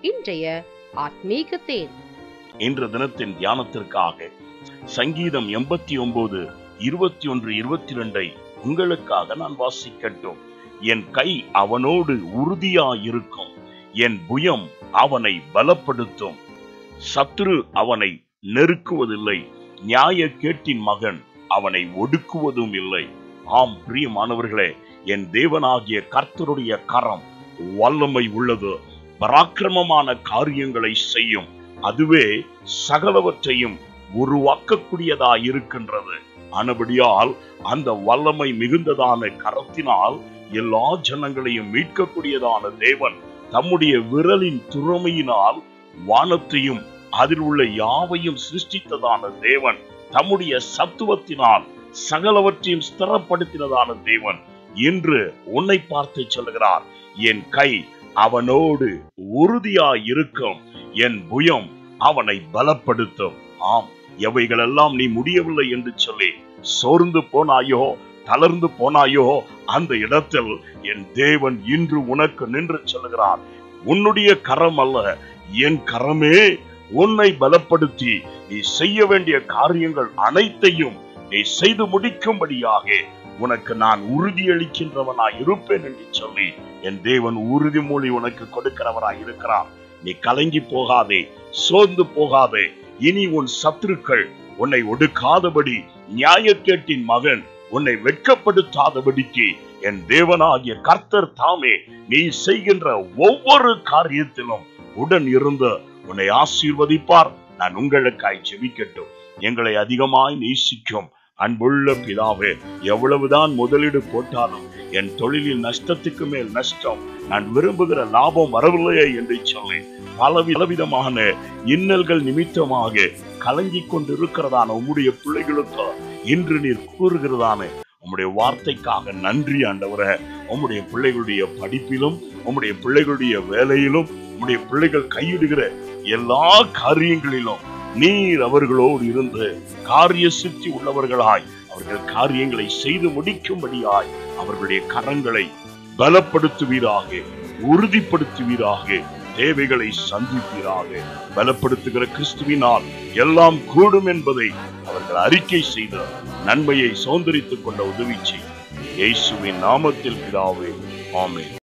இன்றைய ஆத்மீக தேன் இன்று தினத்தின் தியானத்திற்காக சங்கீதம் எண்பத்தி ஒன்பது இருபத்தி ஒன்று இருபத்தி ரெண்டை உங்களுக்காக நான் வாசிக்கட்டும் என் கை அவனோடு உறுதியாயிருக்கும் என் புயம் அவனை பலப்படுத்தும் சத்துரு அவனை நெருக்குவதில்லை நியாய கேட்டின் மகன் அவனை ஒடுக்குவதும் இல்லை ஆம் பிரியமானவர்களே என் தேவனாகிய கர்த்தருடைய கரம் வல்லமை உள்ளது பராக்கிரமமான காரியங்களை செய்யும் அதுவே சகலவற்றையும் உருவாக்கக்கூடியதா இருக்கின்றது ஆனபடியால் அந்த வல்லமை மிகுந்ததான கரத்தினால் எல்லா ஜனங்களையும் மீட்கக்கூடியதான தேவன் தம்முடைய விரலின் துறமையினால் வானத்தையும் அதில் உள்ள யாவையும் சிருஷ்டித்ததான தேவன் தம்முடைய சத்துவத்தினால் சகலவற்றையும் ஸ்திரப்படுத்தினதான தேவன் என்று உன்னை பார்த்து சொல்லுகிறார் என் கை அவனோடு உறுதியாய் இருக்கும் என் புயம் அவனை பலப்படுத்தும் ஆம் எவைகளெல்லாம் நீ முடியவில்லை என்று சொல்லி சோர்ந்து போனாயோ தளர்ந்து போனாயோ அந்த இடத்தில் என் தேவன் இன்று உனக்கு நின்று சொல்லுகிறார் உன்னுடைய கரம் அல்ல என் கரமே உன்னை பலப்படுத்தி நீ செய்ய வேண்டிய காரியங்கள் அனைத்தையும் நீ செய்து முடிக்கும்படியாக உனக்கு நான் உறுதியளிக்கின்றவனாய் இருப்பேன் என்று சொல்லி என் தேவன் உறுதிமொழி உனக்கு கொடுக்கிறவராய் இருக்கிறார் நீ கலங்கி போகாதே சோர்ந்து போகாதே இனி உன் சத்துருக்கள் உன்னை ஒடுக்காதபடி நியாயக்கேட்டின் மகன் உன்னை வெட்கப்படுத்தாதபடிக்கு என் தேவனாகிய கர்த்தர் தாமே நீ செய்கின்ற ஒவ்வொரு காரியத்திலும் உடன் இருந்து உன்னை ஆசீர்வதிப்பார் நான் உங்களுக்காய் ஜெபிக்கட்டும் எங்களை அதிகமாய் நேசிக்கும் அன்புள்ள பிதாவே எவ்வளவுதான் முதலீடு போட்டாலும் என் தொழிலில் நஷ்டத்துக்கு மேல் நஷ்டம் நான் விரும்புகிற லாபம் வரவில்லையே என்று சொல்லி பலவிதமான இன்னல்கள் நிமித்தமாக கலங்கி கொண்டிருக்கிறதான உம்முடைய பிள்ளைகளுக்கு இன்று நீர் கூறுகிறதான உம்முடைய வார்த்தைக்காக நன்றி ஆண்டவரே உம்முடைய பிள்ளைகளுடைய படிப்பிலும் உம்முடைய பிள்ளைகளுடைய வேலையிலும் உம்முடைய பிள்ளைகள் கையிடுகிற எல்லா காரியங்களிலும் நீர் அவர்களோடு இருந்து காரிய சித்தி உள்ளவர்களாய் அவர்கள் காரியங்களை செய்து முடிக்கும்படியாய் அவர்களுடைய கரங்களை பலப்படுத்துவீராக உறுதிப்படுத்துவீராக தேவைகளை சந்திப்பீராக பலப்படுத்துகிற கிறிஸ்துவினால் எல்லாம் கூடும் என்பதை அவர்கள் அறிக்கை செய்த நன்மையை சௌந்தரித்துக் கொண்ட உதவி செய்யும் இயேசுவின் நாமத்தில் பிதாவே ஆமென்